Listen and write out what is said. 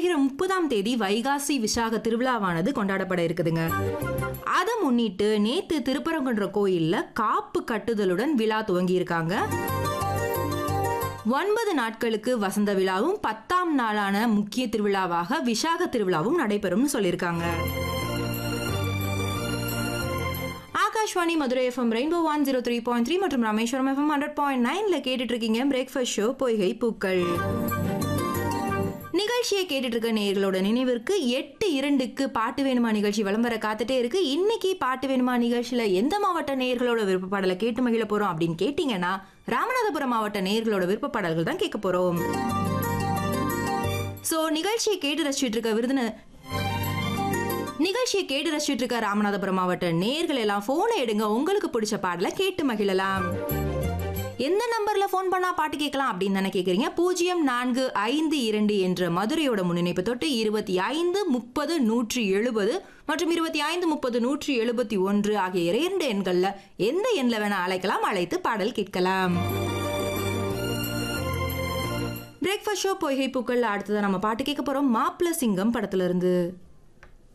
வருகிற முப்பதாம் தேதி வைகாசி விசாக திருவிழாவானது கொண்டாடப்பட இருக்குதுங்க அதை முன்னிட்டு நேத்து திருப்பரங்குன்ற கோயில்ல காப்பு கட்டுதலுடன் விழா துவங்கி இருக்காங்க ஒன்பது நாட்களுக்கு வசந்த விழாவும் பத்தாம் நாளான முக்கிய திருவிழாவாக விசாக திருவிழாவும் நடைபெறும்னு சொல்லியிருக்காங்க Akashvani Madurai F M rainbow one zero three point three மற்றும் ராமேஸ்வரம் எஃப்எம் ஹண்ட்ரட் பாயிண்ட் நைன்ல கேட்டுட்டு இருக்கீங்க பிரேக்ஃபாஸ்ட் ஷோ பொய்கை பூக்கள் நிகழ்ச்சியை கேட்டுட்டு இருக்க நேயர்களோட நினைவிற்கு எட்டு இரண்டுக்கு பாட்டு வேணுமா நிகழ்ச்சி விளம்பர காத்துட்டே இருக்கு இன்னைக்கு பாட்டு வேணுமா நிகழ்ச்சியில எந்த மாவட்ட நேயர்களோட விருப்ப பாடலை கேட்டு மகிழ போறோம் அப்படின்னு கேட்டீங்கன்னா ராமநாதபுரம் மாவட்ட நேயர்களோட விருப்ப பாடல்கள் தான் கேட்க போறோம் சோ நிகழ்ச்சியை கேட்டு ரசிச்சுட்டு இருக்க விருதுன நிகழ்ச்சியை கேட்டு ரசிச்சுட்டு இருக்க ராமநாதபுரம் மாவட்ட நேர்கள் எல்லாம் போனை எடுங்க உங்களுக்கு பிடிச்ச பாடலை கேட்டு மகிழலாம் எந்த நம்பர்ல ஃபோன் பண்ணா பாட்டு கேட்கலாம் அப்படின்னு தானே கேக்குறீங்க பூஜ்ஜியம் நான்கு ஐந்து இரண்டு என்ற மதுரையோட முன்னிணைப்பு தொட்டு இருபத்தி ஐந்து முப்பது நூற்றி எழுபது மற்றும் இருபத்தி ஐந்து முப்பது நூற்றி எழுபத்தி ஒன்று ஆகிய இரண்டு எண்கள்ல எந்த எண்ணில் வேணா அழைக்கலாம் அழைத்து பாடல் கேட்கலாம் பிரேக்ஃபாஸ்ட் ஷோ பொய்கை பூக்கள் அடுத்ததான் நம்ம பாட்டு கேட்க போறோம் மாப்பிள சிங்கம் படத்துல இருந்து